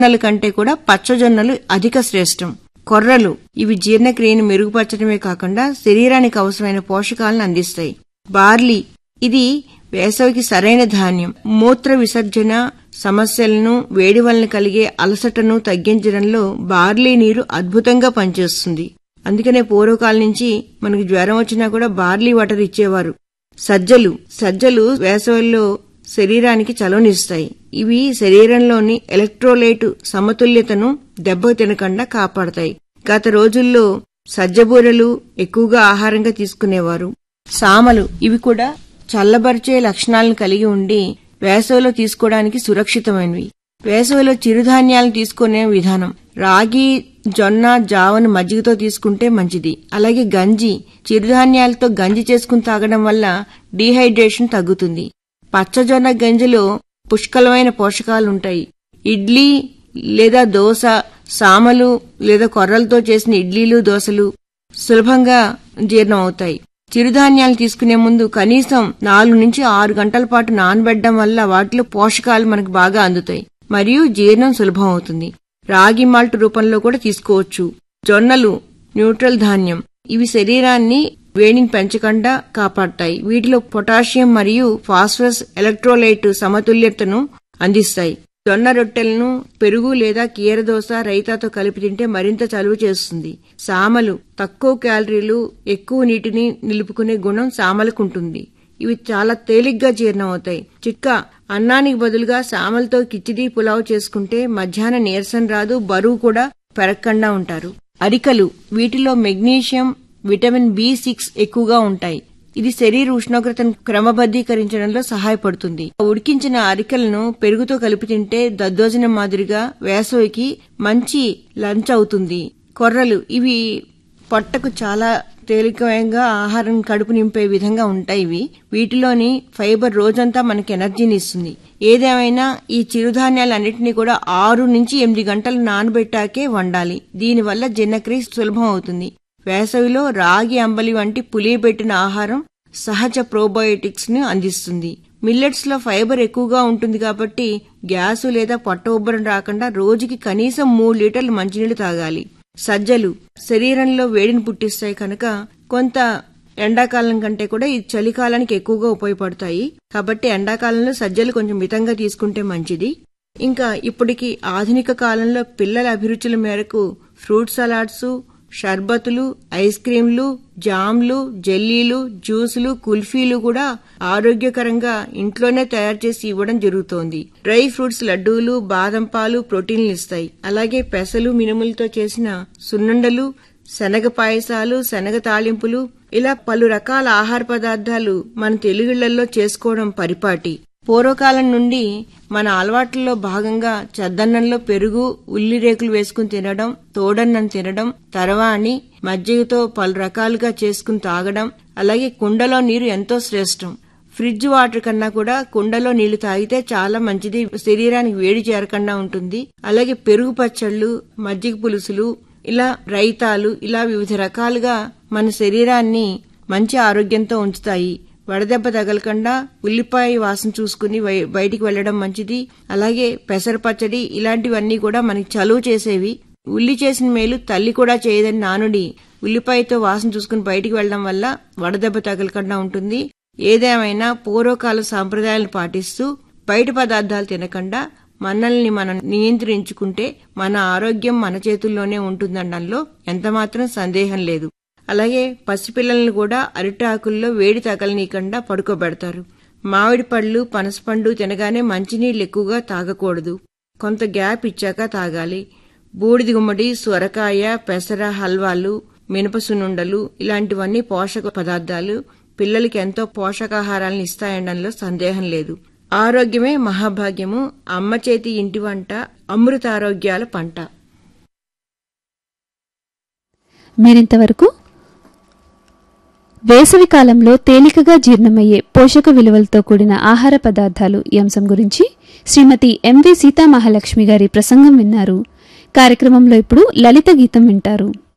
జొన్నల కంటే కూడా పచ్చజొన్నలు అధిక శ్రేష్టం కొర్రలు ఇవి జీర్ణక్రియను మెరుగుపరచడమే కాకుండా శరీరానికి అవసరమైన పోషకాలను అందిస్తాయి బార్లీ ఇది వేసవికి సరైన ధాన్యం మూత్ర విసర్జన సమస్యలను వేడి వలన కలిగే అలసటను తగ్గించడంలో బార్లీ నీరు అద్భుతంగా పనిచేస్తుంది అందుకనే పూర్వకాలం నుంచి మనకి జ్వరం వచ్చినా కూడా బార్లీ వాటర్ ఇచ్చేవారు సజ్జలు సజ్జలు వేసవిలో శరీరానికి చలవనిస్తాయి ఇవి శరీరంలోని ఎలక్ట్రోలైట్ సమతుల్యతను దెబ్బ తినకుండా కాపాడతాయి గత రోజుల్లో సజ్జబూరలు ఎక్కువగా ఆహారంగా తీసుకునేవారు సామలు ఇవి కూడా చల్లబరిచే లక్షణాలను కలిగి ఉండి వేసవిలో తీసుకోవడానికి సురక్షితమైనవి వేసవిలో చిరుధాన్యాలను తీసుకునే విధానం రాగి జొన్న జావను మజ్జిగతో తీసుకుంటే మంచిది అలాగే గంజి చిరుధాన్యాలతో గంజి చేసుకుని తాగడం వల్ల డీహైడ్రేషన్ తగ్గుతుంది పచ్చజొన్న గంజిలో పుష్కలమైన పోషకాలుంటాయి ఇడ్లీ లేదా దోశ సామలు లేదా కొర్రలతో చేసిన ఇడ్లీలు దోశలు సులభంగా జీర్ణం అవుతాయి చిరుధాన్యాలు తీసుకునే ముందు కనీసం నాలుగు నుంచి ఆరు గంటల పాటు నానబెట్టడం వల్ల వాటిలో పోషకాలు మనకు బాగా అందుతాయి మరియు జీర్ణం సులభం అవుతుంది రాగి మాల్ట్ రూపంలో కూడా తీసుకోవచ్చు జొన్నలు న్యూట్రల్ ధాన్యం ఇవి శరీరాన్ని వేడిని పెంచకుండా కాపాడతాయి వీటిలో పొటాషియం మరియు ఫాస్ఫరస్ ఎలక్ట్రోలైట్ సమతుల్యతను అందిస్తాయి జొన్న రొట్టెలను పెరుగు లేదా కీరదోస రైతాతో కలిపి తింటే మరింత చలువ చేస్తుంది సామలు తక్కువ క్యాలరీలు ఎక్కువ నీటిని నిలుపుకునే గుణం సామలకుంటుంది ఇవి చాలా తేలిగ్గా జీర్ణం అవుతాయి చిక్క అన్నానికి బదులుగా సామలతో కిచిడి పులావ్ చేసుకుంటే మధ్యాహ్న నీరసం రాదు బరువు కూడా పెరగకుండా ఉంటారు అరికలు వీటిలో మెగ్నీషియం విటమిన్ బి సిక్స్ ఎక్కువగా ఉంటాయి ఇది శరీర ఉష్ణోగ్రతను క్రమబద్దీకరించడంలో సహాయపడుతుంది ఉడికించిన అరికలను పెరుగుతో కలిపి తింటే దద్దోజనం మాదిరిగా వేసవికి మంచి లంచ్ అవుతుంది కొర్రలు ఇవి పొట్టకు చాలా తేలికగా ఆహారం కడుపు నింపే విధంగా ఉంటాయి ఇవి వీటిలోని ఫైబర్ రోజంతా మనకి ఎనర్జీని ఇస్తుంది ఏదేమైనా ఈ చిరుధాన్యాలన్నింటినీ కూడా ఆరు నుంచి ఎనిమిది గంటలు నానబెట్టాకే వండాలి దీనివల్ల జీర్ణక్రియ సులభం అవుతుంది వేసవిలో రాగి అంబలి వంటి పులియబెట్టిన ఆహారం సహజ ప్రోబయోటిక్స్ ను అందిస్తుంది మిల్లెట్స్ లో ఫైబర్ ఎక్కువగా ఉంటుంది కాబట్టి గ్యాసు లేదా పొట్ట ఉబ్బరం రాకుండా రోజుకి కనీసం మూడు లీటర్లు మంచినీళ్లు తాగాలి సజ్జలు శరీరంలో వేడిని పుట్టిస్తాయి కనుక కొంత ఎండాకాలం కంటే కూడా ఈ చలికాలానికి ఎక్కువగా ఉపయోగపడతాయి కాబట్టి ఎండాకాలంలో సజ్జలు కొంచెం మితంగా తీసుకుంటే మంచిది ఇంకా ఇప్పటికి ఆధునిక కాలంలో పిల్లల అభిరుచుల మేరకు ఫ్రూట్ సలాడ్స్ షర్బతులు ఐస్ క్రీంలు జామ్లు జెల్లీలు జ్యూసులు కుల్ఫీలు కూడా ఆరోగ్యకరంగా ఇంట్లోనే తయారు చేసి ఇవ్వడం జరుగుతోంది డ్రై ఫ్రూట్స్ లడ్డూలు బాదం పాలు ప్రోటీన్లు ఇస్తాయి అలాగే పెసలు మినుములతో చేసిన సున్నుండలు శనగ పాయసాలు శనగ తాలింపులు ఇలా పలు రకాల ఆహార పదార్థాలు మన తెలుగుళ్లలో చేసుకోవడం పరిపాటి పూర్వకాలం నుండి మన అలవాట్లలో భాగంగా చద్దన్నంలో పెరుగు ఉల్లి రేకులు వేసుకుని తినడం తోడన్నం తినడం తర్వాణి మజ్జిగతో పలు రకాలుగా చేసుకుని తాగడం అలాగే కుండలో నీరు ఎంతో శ్రేష్టం ఫ్రిడ్జ్ వాటర్ కన్నా కూడా కుండలో నీళ్లు తాగితే చాలా మంచిది శరీరానికి వేడి చేరకుండా ఉంటుంది అలాగే పెరుగు పచ్చళ్ళు మజ్జిగ పులుసులు ఇలా రైతాలు ఇలా వివిధ రకాలుగా మన శరీరాన్ని మంచి ఆరోగ్యంతో ఉంచుతాయి వడదెబ్బ తగలకుండా ఉల్లిపాయ వాసన చూసుకుని బయటికి వెళ్లడం మంచిది అలాగే పెసర పచ్చడి ఇలాంటివన్నీ కూడా మనకి చలువ చేసేవి ఉల్లి చేసిన మేలు తల్లి కూడా చేయదని నానుడి ఉల్లిపాయతో వాసన చూసుకుని బయటికి వెళ్లడం వల్ల వడదెబ్బ తగలకుండా ఉంటుంది ఏదేమైనా పూర్వకాల సాంప్రదాయాలను పాటిస్తూ బయట పదార్థాలు తినకుండా మనల్ని మనం నియంత్రించుకుంటే మన ఆరోగ్యం మన చేతుల్లోనే ఉంటుందనడంలో ఎంతమాత్రం సందేహం లేదు అలాగే పసిపిల్లలను కూడా అరిటాకుల్లో వేడి తగలనీయకుండా పడుకోబెడతారు మామిడి పళ్ళు పనసపండు తినగానే మంచినీళ్ళు ఎక్కువగా తాగకూడదు కొంత గ్యాప్ ఇచ్చాక తాగాలి బూడిది గుమ్మడి సొరకాయ పెసర హల్వాలు మినప సున్నుండలు ఇలాంటివన్నీ పోషక పదార్థాలు పిల్లలకి ఎంతో పోషకాహారాలను ఇస్తాయనడంలో సందేహం లేదు ఆరోగ్యమే మహాభాగ్యము అమ్మ చేతి ఇంటి వంట అమృతారోగ్యాల పంట మీరింతవరకు వేసవి కాలంలో తేలికగా జీర్ణమయ్యే పోషక విలువలతో కూడిన ఆహార పదార్థాలు ఈ అంశం గురించి శ్రీమతి ఎంవి సీతామహాలక్ష్మి గారి ప్రసంగం విన్నారు కార్యక్రమంలో ఇప్పుడు లలిత గీతం వింటారు